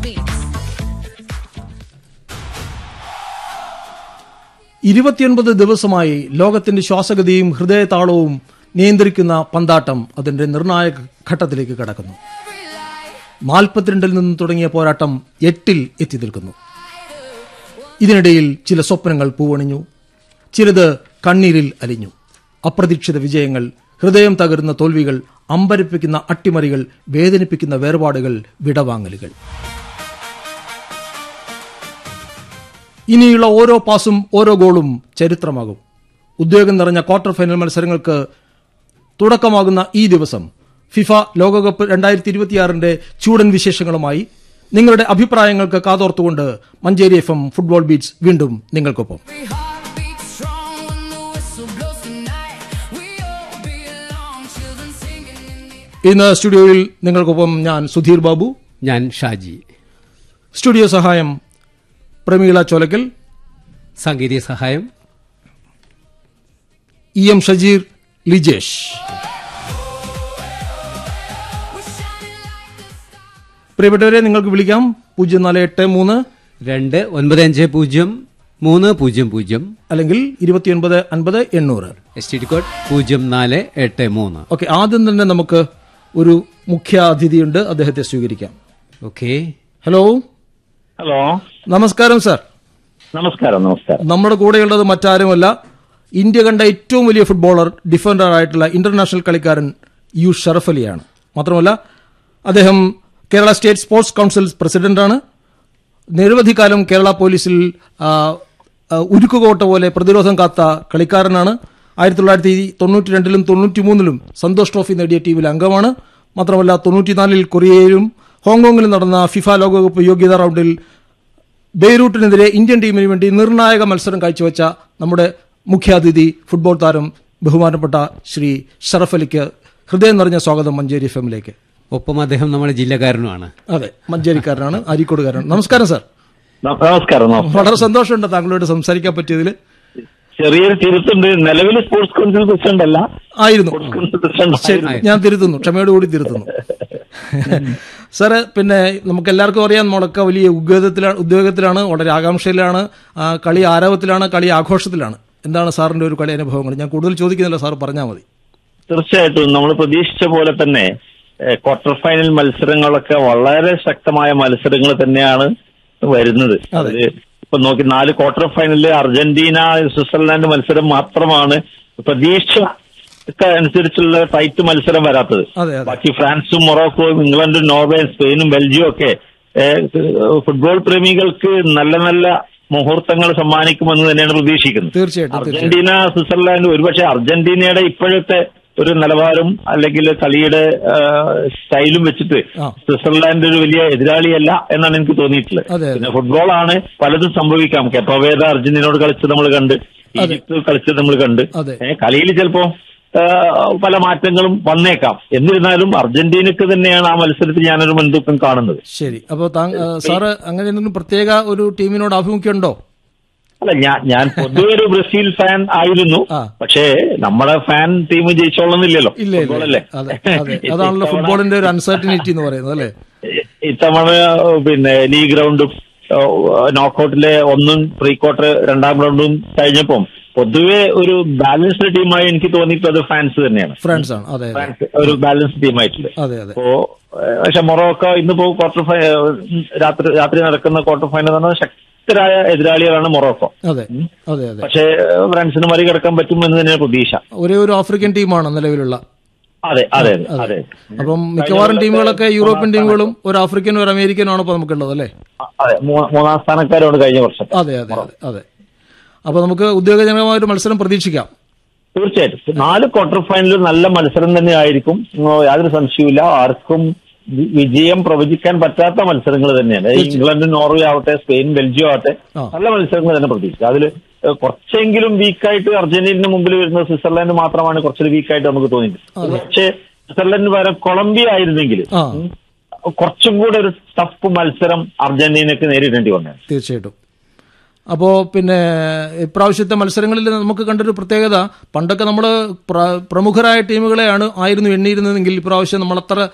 beats. ഇരുപത്തിയൊൻപത് ദിവസമായി ലോകത്തിന്റെ ശ്വാസഗതിയും ഹൃദയതാളവും നിയന്ത്രിക്കുന്ന പന്താട്ടം അതിന്റെ നിർണായക ഘട്ടത്തിലേക്ക് കടക്കുന്നു നാൽപ്പത്തിരണ്ടിൽ നിന്ന് തുടങ്ങിയ പോരാട്ടം എട്ടിൽ എത്തി നിൽക്കുന്നു ഇതിനിടയിൽ ചില സ്വപ്നങ്ങൾ പൂവണിഞ്ഞു ചിലത് കണ്ണീരിൽ അലിഞ്ഞു അപ്രതീക്ഷിത വിജയങ്ങൾ ഹൃദയം തകരുന്ന തോൽവികൾ അമ്പരപ്പിക്കുന്ന അട്ടിമറികൾ വേദനിപ്പിക്കുന്ന വേർപാടുകൾ വിടവാങ്ങലുകൾ ഇനിയുള്ള ഓരോ പാസും ഓരോ ഗോളും ചരിത്രമാകും ഉദ്വേഗം നിറഞ്ഞ ക്വാർട്ടർ ഫൈനൽ മത്സരങ്ങൾക്ക് തുടക്കമാകുന്ന ഈ ദിവസം ഫിഫ ലോകകപ്പ് രണ്ടായിരത്തി ഇരുപത്തിയാറിന്റെ ചൂടൻ വിശേഷങ്ങളുമായി നിങ്ങളുടെ അഭിപ്രായങ്ങൾക്ക് കാതോർത്തുകൊണ്ട് Manjeri F M football beats വീണ്ടും നിങ്ങൾക്കൊപ്പം Every heart beats strong when the whistle blows tonight. We all belong, children singing in the ഇന്ന് സ്റ്റുഡിയോയിൽ നിങ്ങൾക്കൊപ്പം ഞാൻ സുധീർ ബാബു ഞാൻ ഷാജി സ്റ്റുഡിയോ സഹായം പ്രമീള ചോലക്കൽ സാങ്കേതിക സഹായം ഇ എം ഷജീർ ലിജേഷ് പ്രിയപ്പെട്ടവരെ നിങ്ങൾക്ക് വിളിക്കാം പൂജ്യം നാല് എട്ട് മൂന്ന് രണ്ട് ഒൻപത് അഞ്ച് പൂജ്യം മൂന്ന് പൂജ്യം പൂജ്യം അല്ലെങ്കിൽ ഇരുപത്തിയൊൻപത് അൻപത് എണ്ണൂറ് എസ് ടി ഡി കോഡ് പൂജ്യം നാല് എട്ട് മൂന്ന് ഓക്കെ ആദ്യം തന്നെ നമുക്ക് ഒരു മുഖ്യ അതിഥിയുണ്ട് അദ്ദേഹത്തെ സ്വീകരിക്കാം ഓക്കെ ഹലോ ഹലോ നമസ്കാരം സാർ നമസ്കാരം നമസ്കാരം നമ്മുടെ കൂടെയുള്ളത് മറ്റാരുമല്ല ഇന്ത്യ കണ്ട ഏറ്റവും വലിയ ഫുട്ബോളർ ഡിഫൻഡർ ആയിട്ടുള്ള ഇന്റർനാഷണൽ കളിക്കാരൻ യു ഷറഫ് അലിയാണ് മാത്രമല്ല അദ്ദേഹം കേരള സ്റ്റേറ്റ് സ്പോർട്സ് കൌൺസിൽ പ്രസിഡന്റാണ് നിരവധി കാലം കേരള പോലീസിൽ ആ, ആ, ഉരുക്കുകോട്ട പോലെ പ്രതിരോധം കാത്ത കളിക്കാരനാണ് ആയിരത്തി തൊള്ളായിരത്തി തൊണ്ണൂറ്റി രണ്ടിലും തൊണ്ണൂറ്റി മൂന്നിലും സന്തോഷ് ട്രോഫി നേടിയ ടീമിൽ അംഗമാണ് മാത്രമല്ല തൊണ്ണൂറ്റിനാലിൽ കൊറിയയിലും ഹോങ്കോങ്ങിലും നടന്ന ഫിഫ ലോകകപ്പ് യോഗ്യതാ റൌണ്ടിൽ ബെയ്റൂട്ടിനെതിരെ ഇന്ത്യൻ ടീമിന് വേണ്ടി നിർണായക മത്സരം കാഴ്ചവെച്ച നമ്മുടെ മുഖ്യാതിഥി ഫുട്ബോൾ താരം ബഹുമാനപ്പെട്ട ശ്രീ ഷറഫ് അലിക്ക് ഹൃദയം നിറഞ്ഞ സ്വാഗതം മഞ്ചേരി എഫ് എമ്മിലേക്ക് ഒപ്പം അദ്ദേഹം നമ്മുടെ ജില്ലക്കാരനുമാണ് അതെ മഞ്ചേരിക്കാരനാണ് അരീക്കോടുകാരനാണ് നമസ്കാരം സാർ ന- നമസ്കാരം നമസ്കാരം വളരെ സന്തോഷമുണ്ട് താങ്കളോട് സംസാരിക്കാൻ പറ്റിയതിൽ ചെറിയൊരു തിരുത്തുണ്ട് നിലവിൽ സ്പോർട്സ് കൗൺസിൽ പ്രസിഡന്റ് അല്ല ആയിരുന്നു സ്പോർട്സ് കൗൺസിൽ പ്രസിഡന്റ് ശരി ഞാൻ തിരുത്തുന്നു ക്ഷമയോടുകൂടി തിരുത്തുന്നു സാറ് പിന്നെ നമുക്ക് എല്ലാവർക്കും അറിയാം നമ്മളൊക്കെ വലിയ ഉദ്വേഗത്തിലാണ് ഉദ്വേഗത്തിലാണ് വളരെ ആകാംക്ഷയിലാണ് ആ, കളി ആരവത്തിലാണ് കളി ആഘോഷത്തിലാണ് എന്താണ് സാറിന്റെ ഒരു കളി അനുഭവങ്ങൾ ഞാൻ കൂടുതൽ ചോദിക്കുന്നില്ല സാർ പറഞ്ഞാൽ മതി തീർച്ചയായിട്ടും നമ്മൾ പ്രതീക്ഷിച്ച പോലെ തന്നെ ഏഹ്, ക്വാർട്ടർ ഫൈനൽ മത്സരങ്ങളൊക്കെ വളരെ ശക്തമായ മത്സരങ്ങൾ തന്നെയാണ് വരുന്നത് അതെ. അതില് ഇപ്പൊ നോക്കി നാല് ക്വാർട്ടർ ഫൈനലിൽ അർജന്റീന സ്വിറ്റ്സർലാൻഡ് മത്സരം മാത്രമാണ് പ്രതീക്ഷ ഒക്കെ അനുസരിച്ചുള്ള ടൈറ്റ് മത്സരം വരാത്തത് അതെ അതെ ബാക്കി ഫ്രാൻസും മൊറോക്കോയും ഇംഗ്ലണ്ടും നോർവേയും സ്പെയിനും ബെൽജിയം ഒക്കെ ഏഹ്, ഫുട്ബോൾ പ്രേമികൾക്ക് നല്ല നല്ല മുഹൂർത്തങ്ങൾ സമ്മാനിക്കുമെന്ന് തന്നെയാണ് പ്രതീക്ഷിക്കുന്നത് തീർച്ചയായിട്ടും തീർച്ചയായിട്ടും അർജന്റീന സ്വിറ്റ്സർലാൻഡ് ഒരുപക്ഷെ അർജന്റീനയുടെ ഇപ്പോഴത്തെ ഒരു നിലവാരം അല്ലെങ്കിൽ കളിയുടെ ആ, സ്റ്റൈലും വെച്ചിട്ട് ആ. സ്വിറ്റ്സർലാൻഡ് ഒരു വലിയ എതിരാളിയല്ല എന്നാണ് എനിക്ക് തോന്നിയിട്ടുള്ളത് അതെ, അതെ. പിന്നെ ഫുട്ബോളാണ് പലതും സംഭവിക്കാം കെപ്പവേദ അർജന്റീനയോട് കളിച്ചത് നമ്മൾ കണ്ട് ഈജിപ്ത് കളിച്ചത് നമ്മൾ കണ്ട് അതെ. ഏ, കളിയിൽ ചിലപ്പോ ആ, പല മാറ്റങ്ങളും വന്നേക്കാം എന്നിരുന്നാലും അർജന്റീനക്ക് തന്നെയാണ് ആ മത്സരത്തിൽ ഞാനൊരു മുൻതൂക്കം കാണുന്നത് ശരി അപ്പോൾ താങ്ക- ആ, സാറ് അങ്ങനെ എന്തെങ്കിലും പ്രത്യേക ഒരു ടീമിനോട് ആഭിമുഖ്യമുണ്ടോ അല്ല ഞാൻ ഞാൻ പൊതുവെ ഒരു ബ്രസീൽ ഫാൻ ആയിരുന്നു ആ. പക്ഷേ നമ്മുടെ ഫാൻ ടീം ജയിച്ചോളുന്നില്ലല്ലോ ഇല്ല ഇല്ല, ഫുട്ബോൾ ഇല്ല അല്ലേ അതെ അതെ അതാണല്ലോ ഇത്തവണ- ഫുട്ബോളിന്റെ ഒരു അൺസർട്ടിനിറ്റി എന്ന് പറയുന്നത് അല്ലേ ഇത്തവണ പിന്നെ ലീഗ് റൗണ്ടും നോക്കൌട്ടിലെ ഒന്നും പ്രീ ക്വാർട്ടർ രണ്ടാം റൗണ്ടും കഴിഞ്ഞപ്പം പൊതുവെ ഒരു ബാലൻസ്ഡ് ടീമായി എനിക്ക് തോന്നിയിട്ടുള്ളത് ഫ്രാൻസ് തന്നെയാണ് ഫ്രാൻസ് ആണ് അതെ അതെ ഫ്രാൻസ് ഒരു ബാലൻസ്ഡ് ടീമായിട്ടുള്ളത് അതെ അതെ അപ്പോ ഏഹ്, പക്ഷെ മൊറോക്കോ ഇന്നിപ്പോ ക്വാർട്ടർ ഫൈ രാത്രി രാത്രി നടക്കുന്ന ക്വാർട്ടർ ഫൈനൽ എന്ന് പറഞ്ഞാൽ ശക്തരായ എതിരാളികളാണ് മൊറോക്കോ അതെ അതെ അതെ പക്ഷേ ഏഹ്, ഫ്രാൻസിന് മറികടക്കാൻ പറ്റുമെന്ന് തന്നെയാണ് പ്രതീക്ഷ ഒരേ ഒരു ആഫ്രിക്കൻ ടീമാണ് നിലവിലുള്ള അതെ അതെ അതെ അപ്പം മിക്കവാറും ടീമുകളൊക്കെ യൂറോപ്യൻ ടീമുകളും ഒരു ആഫ്രിക്കനും ഒരു അമേരിക്കനും ആണ് ഇപ്പൊ നമുക്കുള്ളത് അല്ലേ അതെ മൂ- മൂന്നാം സ്ഥാനക്കാരാണ് കഴിഞ്ഞ വർഷം അതെ അതെ അതെ അതെ അപ്പൊ നമുക്ക് ഉദ്യോഗജനകമായ ഒരു മത്സരം പ്രതീക്ഷിക്കാം തീർച്ചയായിട്ടും നാല് ക്വാർട്ടർ ഫൈനലിൽ നല്ല മത്സരം തന്നെ ആയിരിക്കും ഉം, യാതൊരു സംശയവുമില്ല ആർക്കും വി- വിജയം പ്രവചിക്കാൻ പറ്റാത്ത മത്സരങ്ങൾ തന്നെയാണ് ഇംഗ്ലണ്ട് നോർവേ ആവട്ടെ സ്പെയിൻ ബെൽജിയം ആവട്ടെ ആ. നല്ല മത്സരങ്ങൾ തന്നെ പ്രതീക്ഷിക്കാം അതിൽ കുറച്ചെങ്കിലും വീക്കായിട്ട് അർജന്റീനയുടെ മുമ്പിൽ വരുന്ന സ്വിറ്റ്സർലാൻഡ് മാത്രമാണ് കുറച്ചൊരു വീക്കായിട്ട് നമുക്ക് തോന്നിയത് പക്ഷേ സ്വിറ്റ്സർലൻഡിന് പകരം കൊളംബിയ ആയിരുന്നെങ്കിൽ ആ ഉം, കുറച്ചും കൂടെ ഒരു ടഫ് മത്സരം അർജന്റീനക്ക് നേരിടേണ്ടി വന്നത് തീർച്ചയായിട്ടും അപ്പോൾ പിന്നെ ഇപ്രാവശ്യത്തെ മത്സരങ്ങളിൽ നമുക്ക് കണ്ടൊരു പ്രത്യേകത പണ്ടൊക്കെ നമ്മൾ പ്രമുഖരായ ടീമുകളെയാണ് ആയിരുന്നു എണ്ണിയിരുന്നതെങ്കിൽ ഇപ്രാവശ്യം നമ്മൾ അത്ര